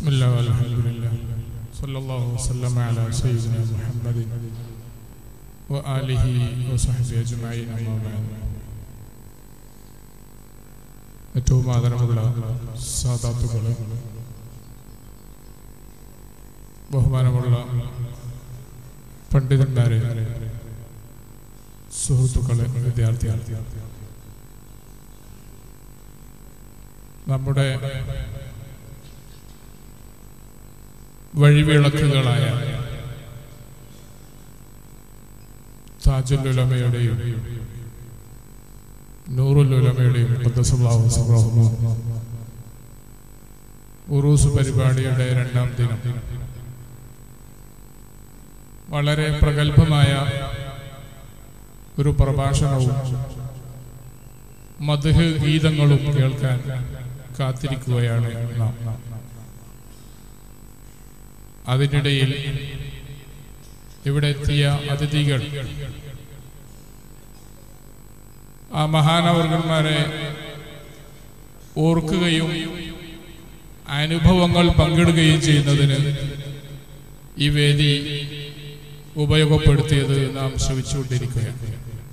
بسم الله والحمد لله صلى الله وسلم على سيدنا محمد وآله وصحبه أجمعين أما بعد ഏറ്റവും ആദരമുള്ള സാധാത്തുക്കളെ ബഹുമാനമുള്ള പണ്ഡിതന്മാരെ സുഹൃത്തുക്കളെ വിദ്യാർത്ഥികൾ നമ്മുടെ വഴിവിളക്കുകളായ താജുലുലമയുടെയും നൂറുലുലമയുടെയും ഉറൂസ് പരിപാടിയുടെ രണ്ടാം ദിനം വളരെ പ്രഗത്ഭമായ ഒരു പ്രഭാഷണവും മധുഹ് ഗീതങ്ങളും കേൾക്കാൻ കാത്തിരിക്കുകയാണ് നാം അതിനിടയിൽ ഇവിടെ എത്തിയ അതിഥികൾ ആ മഹാനവർഗന്മാരെ ഓർക്കുകയും അനുഭവങ്ങൾ പങ്കിടുകയും ചെയ്യുന്നതിന് ഈ വേദി ഉപയോഗപ്പെടുത്തിയത് നാം ശ്രമിച്ചുകൊണ്ടിരിക്കുകയാണ്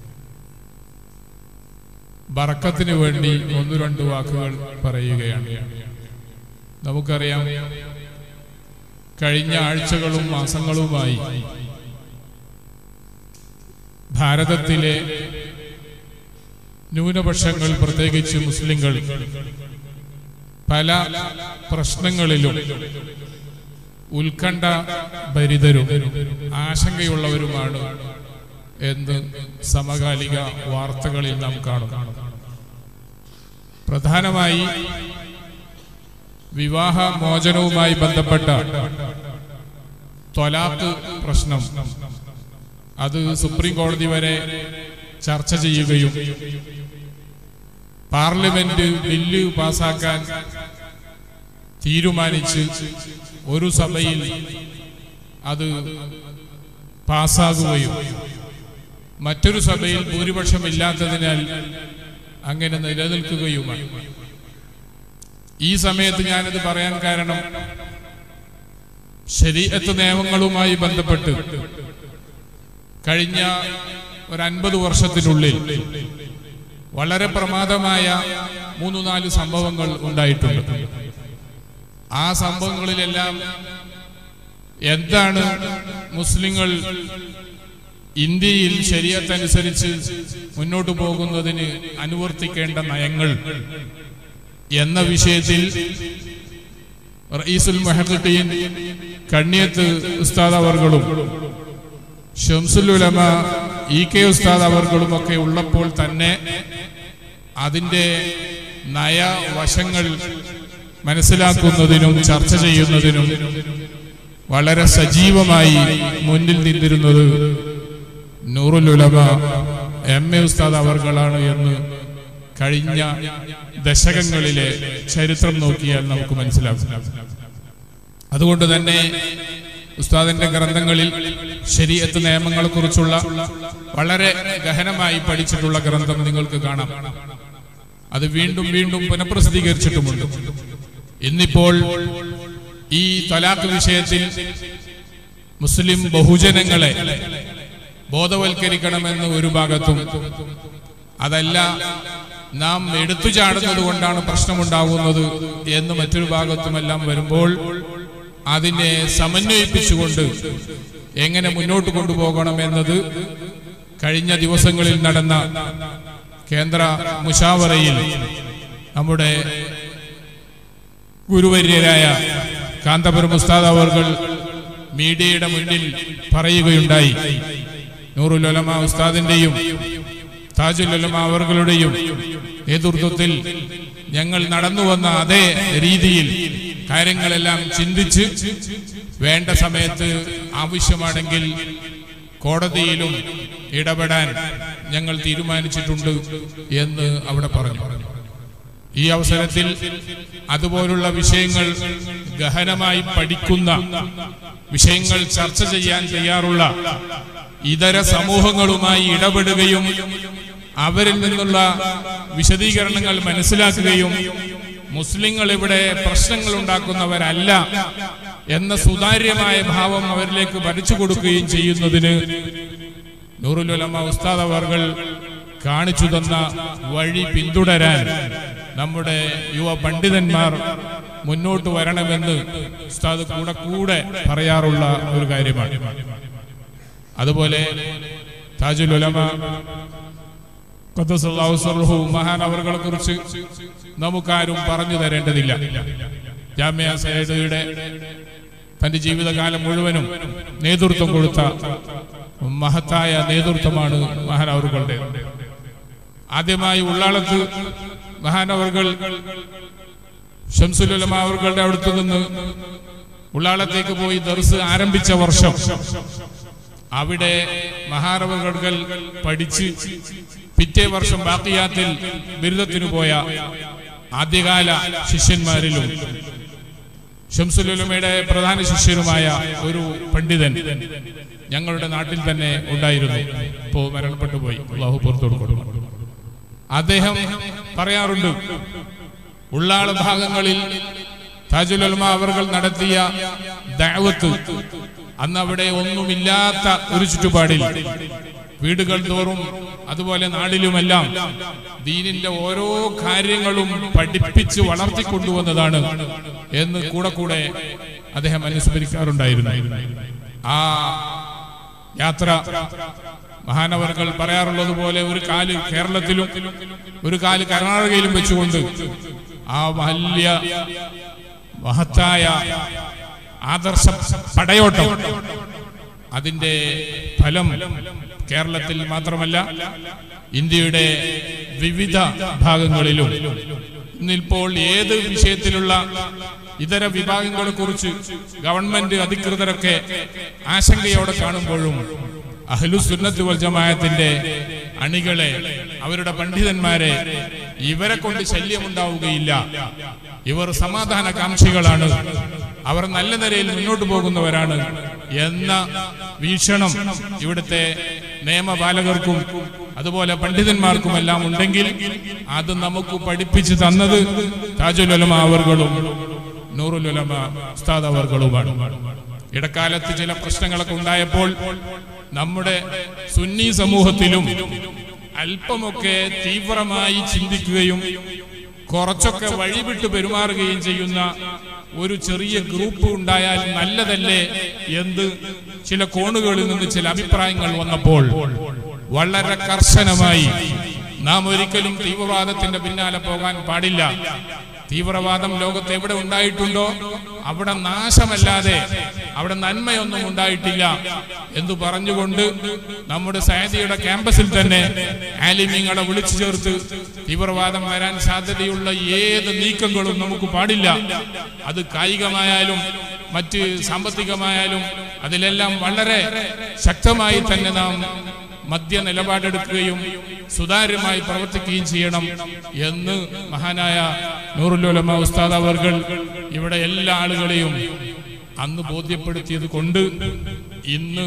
ബറക്കത്തിന് വേണ്ടി ഒന്നു രണ്ട് വാക്കുകൾ പറയുകയാണ് നമുക്കറിയാം കഴിഞ്ഞ ആഴ്ചകളും മാസങ്ങളുമായി ഭാരതത്തിലെ ന്യൂനപക്ഷങ്ങൾ പ്രത്യേകിച്ച് മുസ്ലിങ്ങൾ പല പ്രശ്നങ്ങളിലും ഉത്കണ്ഠ ഭരിതരും ആശങ്കയുള്ളവരുമാണ് എന്ന് സമകാലിക വാർത്തകളിൽ നാം കാണും പ്രധാനമായി വിവാഹ മോചനവുമായി ബന്ധപ്പെട്ട ത്വലാഖ് പ്രശ്നം അത് സുപ്രീം കോടതി വരെ ചർച്ച ചെയ്യുകയും പാർലമെന്റ് ബില്ല് പാസാക്കാൻ തീരുമാനിച്ച് ഒരു സഭയിൽ അത് പാസ്സാകുകയും മറ്റൊരു സഭയിൽ ഭൂരിപക്ഷമില്ലാത്തതിനാൽ അങ്ങനെ നിലനിൽക്കുകയുമാണ് ഈ സമയത്ത് ഞാനത് പറയാൻ കാരണം ശരീരത്ത് നിയമങ്ങളുമായി ബന്ധപ്പെട്ട് കഴിഞ്ഞ ഒരു അൻപത് വർഷത്തിനുള്ളിൽ വളരെ പ്രമാദമായ മൂന്ന് നാല് സംഭവങ്ങൾ ഉണ്ടായിട്ടുണ്ട് ആ സംഭവങ്ങളിലെല്ലാം എന്താണ് മുസ്ലിങ്ങൾ ഇന്ത്യയിൽ ശരീരത്തനുസരിച്ച് മുന്നോട്ടു പോകുന്നതിന് അനുവർത്തിക്കേണ്ട നയങ്ങൾ എന്ന വിഷയത്തിൽ റഈസുൽ മുഹദ്ദീൻ കണ്ണിയത്ത് ഉസ്താദ് അവർകളും ഷംസുൽ ഉലമ ഇ കെ ഉസ്താദ് അവർകളും ഒക്കെ ഉള്ളപ്പോൾ തന്നെ അതിൻ്റെ നയവശങ്ങൾ മനസ്സിലാക്കുന്നതിനും ചർച്ച ചെയ്യുന്നതിനും വളരെ സജീവമായി മുന്നിൽ നിന്നിരുന്നത് നൂറുൽ ഉലമ എം എ ഉസ്താദ് അവർകളാണ് എന്ന് കഴിഞ്ഞ ദശകങ്ങളിലെ ചരിത്രം നോക്കിയാൽ നമുക്ക് മനസ്സിലാകും അതുകൊണ്ട് തന്നെ ഉസ്താദിന്റെ ഗ്രന്ഥങ്ങളിൽ ശരീരത്ത് നിയമങ്ങളെ കുറിച്ചുള്ള വളരെ ഗഹനമായി പഠിച്ചിട്ടുള്ള ഗ്രന്ഥം നിങ്ങൾക്ക് കാണാം അത് വീണ്ടും വീണ്ടും പുനഃപ്രസിദ്ധീകരിച്ചിട്ടുമുണ്ട് ഇന്നിപ്പോൾ ഈ തലാഖ് വിഷയത്തിൽ മുസ്ലിം ബഹുജനങ്ങളെ ബോധവൽക്കരിക്കണമെന്ന് ഒരു ഭാഗത്തും അതല്ല നാം എടുത്തു ചാടുന്നത് കൊണ്ടാണ് പ്രശ്നമുണ്ടാകുന്നത് എന്ന് മറ്റൊരു ഭാഗത്തുമെല്ലാം വരുമ്പോൾ അതിനെ സമന്വയിപ്പിച്ചുകൊണ്ട് എങ്ങനെ മുന്നോട്ട് കൊണ്ടുപോകണം എന്നത് കഴിഞ്ഞ ദിവസങ്ങളിൽ നടന്ന കേന്ദ്ര മുഷാവറയിൽ നമ്മുടെ ഗുരുവര്യരായ കാന്തപുരം ഉസ്താദ് അവർകൾ മീഡിയയുടെ മുന്നിൽ പറയുകയുണ്ടായി നൂറുലമ ഉസ്താദിന്റെയും താജുലമ അവർകളുടെയും നേതൃത്വത്തിൽ ഞങ്ങൾ നടന്നു വന്ന അതേ രീതിയിൽ കാര്യങ്ങളെല്ലാം ചിന്തിച്ച് വേണ്ട സമയത്ത് ആവശ്യമാണെങ്കിൽ കോടതിയിലും ഇടപെടാൻ ഞങ്ങൾ തീരുമാനിച്ചിട്ടുണ്ട് എന്ന് അവിടെ പറഞ്ഞു ഈ അവസരത്തിൽ അതുപോലുള്ള വിഷയങ്ങൾ ഗഹനമായി പഠിക്കുന്ന വിഷയങ്ങൾ ചർച്ച ചെയ്യാൻ തയ്യാറുള്ള ഇതര സമൂഹങ്ങളുമായി ഇടപെടുകയും അവരിൽ നിന്നുള്ള വിശദീകരണങ്ങൾ മനസ്സിലാക്കുകയും മുസ്ലിങ്ങൾ ഇവിടെ പ്രശ്നങ്ങൾ ഉണ്ടാക്കുന്നവരല്ല എന്ന സുതാര്യമായ ഭാവം അവരിലേക്ക് ഭരിച്ചു കൊടുക്കുകയും ചെയ്യുന്നതിന് നൂറുലുലമ ഉസ്താദ് അവർകൾ കാണിച്ചു തന്ന വഴി പിന്തുടരാൻ നമ്മുടെ യുവ പണ്ഡിതന്മാർ മുന്നോട്ട് വരണമെന്ന് ഉസ്താദ് കൂടെ കൂടെ പറയാറുള്ള ഒരു കാര്യമാണ് അതുപോലെ താജുൽ ഉലമ ഖദ്ദസല്ലാഹു സർഹു മഹാൻ അവർകളെ കുറിച്ച് നമുക്കാരും പറഞ്ഞു തരേണ്ടതില്ല ജാമ്യ സൈദയുടെ തന്റെ ജീവിതകാലം മുഴുവനും നേതൃത്വം കൊടുത്ത മഹത്തായ നേതൃത്വമാണ് മഹാനവറുകളുടെ ആദ്യമായി ഉള്ളാളത്ത് മഹാനവറുകൾ ഷംസുലുലമ അവர்களுടെ അടുത്ത് നിന്ന് ഉള്ളാളത്തേക്ക് പോയി ദർസ് ആരംഭിച്ച വർഷം അവിടെ മഹാനവറുകൾ പഠിച്ച് പിറ്റേ വർഷം ബാക്കിയാത്തിൽ ബിരുദത്തിനു പോയ ആദ്യകാല ശിഷ്യന്മാരിലും ഷംസുലുലമയുടെ പ്രധാന ശിഷ്യനുമായ ഒരു പണ്ഡിതൻ ഞങ്ങളുടെ നാട്ടിൽ തന്നെ ഉണ്ടായിരുന്നു ഇപ്പോ മരണപ്പെട്ടു പോയി അള്ളാഹു പുറത്തു കൊടുക്കണം അദ്ദേഹം പറയാറുണ്ട് ഉള്ളാള ഭാഗങ്ങളിൽ താജുലൽമ അവർ നടത്തിയ ദഅവത്ത് അന്ന് അവിടെ ഒന്നുമില്ലാത്ത ഒരു ചുറ്റുപാടിൽ വീടുകൾ തോറും അതുപോലെ നാടിലുമെല്ലാം ദീനിന്റെ ഓരോ കാര്യങ്ങളും പഠിപ്പിച്ച് വളർത്തിക്കൊണ്ടുവന്നതാണ് എന്ന് കൂടെ കൂടെ അദ്ദേഹം അനുസ്മരിക്കാറുണ്ടായിരുന്നു ആ യാത്ര മഹാനവർകൾ പറയാറുള്ളത് പോലെ ഒരു കാല് കേരളത്തിലും ഒരു കാല് കർണാടകയിലും വെച്ചുകൊണ്ട് ആ വലിയ മഹത്തായ ആദർശ പടയോട്ടം അതിന്റെ ഫലം കേരളത്തിൽ മാത്രമല്ല ഇന്ത്യയുടെ വിവിധ ഭാഗങ്ങളിലും ഇന്നിപ്പോൾ ഏത് വിഷയത്തിലുള്ള ഇതര വിഭാഗങ്ങളെ കുറിച്ച് ഗവൺമെന്റ് അധികൃതരൊക്കെ ആശങ്കയോടെ കാണുമ്പോഴും അഹ്ലു സുന്നത്ത് വൽ ജമാഅത്തിന്റെ അണികളെ അവരുടെ പണ്ഡിതന്മാരെ ഇവരെ കൊണ്ട് ശല്യമുണ്ടാവുകയില്ല ഇവർ സമാധാനകാംക്ഷികളാണ് അവർ നല്ല നിലയിൽ മുന്നോട്ട് പോകുന്നവരാണ് എന്ന വീക്ഷണം ഇവിടുത്തെ നിയമപാലകർക്കും അതുപോലെ പണ്ഡിതന്മാർക്കുമെല്ലാം ഉണ്ടെങ്കിൽ അത് നമുക്ക് പഠിപ്പിച്ചു തന്നത് താജുലുലമ അവർകളും നൂറുലുലമ ഉസ്താദ് അവർകളുമാണ് ഇടക്കാലത്ത് ചില പ്രശ്നങ്ങളൊക്കെ ഉണ്ടായപ്പോൾ നമ്മുടെ സുന്നി സമൂഹത്തിലും അല്പമൊക്കെ തീവ്രമായി ചിന്തിക്കുകയും കുറച്ചൊക്കെ വഴിവിട്ട് പെരുമാറുകയും ചെയ്യുന്ന ഒരു ചെറിയ ഗ്രൂപ്പ് ഉണ്ടായാൽ നല്ലതല്ലേ എന്ന് ചില കോണുകളിൽ നിന്ന് ചില അഭിപ്രായങ്ങൾ വന്നപ്പോൾ വളരെ കർശനമായി നാം ഒരിക്കലും തീവ്രവാദത്തിന്റെ പിന്നാലെ പോകാൻ പാടില്ല തീവ്രവാദം ലോകത്ത് എവിടെ ഉണ്ടായിട്ടുണ്ടോ അവിടെ നാശമല്ലാതെ അവിടെ നന്മയൊന്നും ഉണ്ടായിട്ടില്ല എന്ന് പറഞ്ഞുകൊണ്ട് നമ്മുടെ സയദിയുടെ ക്യാമ്പസിൽ തന്നെ ആലിമ്യങ്ങളെ വിളിച്ചു ചേർത്ത് തീവ്രവാദം വരാൻ സാധ്യതയുള്ള ഏത് നീക്കങ്ങളും നമുക്ക് പാടില്ല അത് കായികമായാലും മറ്റ് സാമ്പത്തികമായാലും അതിലെല്ലാം വളരെ ശക്തമായി തന്നെ നാം മദ്യ നിലപാടെടുക്കുകയും സുതാര്യമായി പ്രവർത്തിക്കുകയും ചെയ്യണം എന്ന് മഹാനായ നൂറുലോലമ ഉസ്താദ് അവർകൾ ഇവിടെ എല്ലാ ആളുകളെയും അന്ന് ബോധ്യപ്പെടുത്തിയത് കൊണ്ട് ഇന്ന്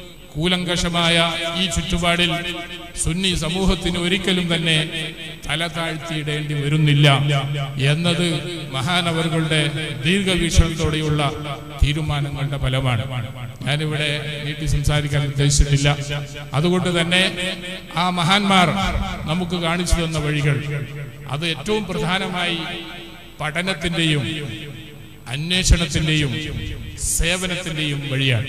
കൂലങ്കഷമായ ഈ ചുറ്റുപാടിൽ സുന്നി സമൂഹത്തിന് ഒരിക്കലും തന്നെ തല താഴ്ത്തിയിടേണ്ടി വരുന്നില്ല എന്നത് മഹാനവറുകളുടെ ദീർഘവീക്ഷണത്തോടെയുള്ള തീരുമാനങ്ങളുടെ ഫലമാണ് ഞാനിവിടെ നീട്ടി സംസാരിക്കാൻ ഉദ്ദേശിച്ചിട്ടില്ല അതുകൊണ്ട് തന്നെ ആ മഹാന്മാർ നമുക്ക് കാണിച്ചു തന്ന വഴികൾ അത് ഏറ്റവും പ്രധാനമായി പഠനത്തിന്റെയും അന്വേഷണത്തിന്റെയും സേവനത്തിന്റെയും വഴിയാണ്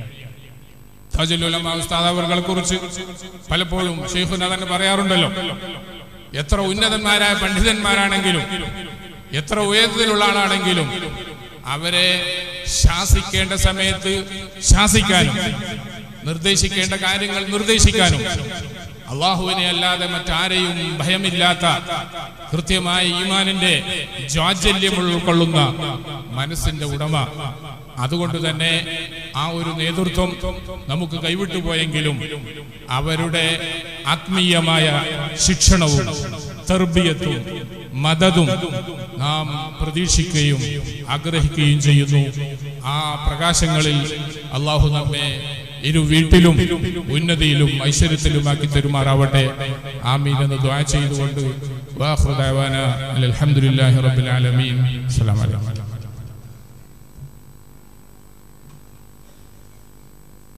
താജുലുലമ ഉസ്താദ് കുറിച്ച് പലപ്പോഴും ഷെയ്ഖുന തന്നെ പറയാറുണ്ടല്ലോ എത്ര ഉന്നതന്മാരായ പണ്ഡിതന്മാരാണെങ്കിലും എത്ര ഉയരത്തിലുള്ള ആളാണെങ്കിലും അവരെ ശാസിക്കേണ്ട സമയത്ത് ശാസിക്കാനും നിർദ്ദേശിക്കേണ്ട കാര്യങ്ങൾ നിർദ്ദേശിക്കാനും അള്ളാഹുവിനെ അല്ലാതെ മറ്റാരെയും ഭയമില്ലാത്ത കൃത്യമായ ഈമാനിന്റെ ജാജല്യം ഉൾക്കൊള്ളുന്ന മനസ്സിന്റെ ഉടമ അതുകൊണ്ട് തന്നെ ആ ഒരു നേതൃത്വം നമുക്ക് കൈവിട്ടു പോയെങ്കിലും അവരുടെ ആത്മീയമായ ശിക്ഷണവും തെർബിയത്തും മദതും നാം പ്രതീക്ഷിക്കുകയും ആഗ്രഹിക്കുകയും ചെയ്യുന്നു ആ പ്രകാശങ്ങളിൽ അള്ളാഹു നമ്മെ ഇരു വീട്ടിലും ഉന്നതിയിലും ഐശ്വര്യത്തിലുമാക്കി തരുമാറാവട്ടെ ആമീൻ എന്ന് ദ്വാ ചെയ്തുകൊണ്ട് واخر دعوانا الحمد لله رب العالمين السلام عليكم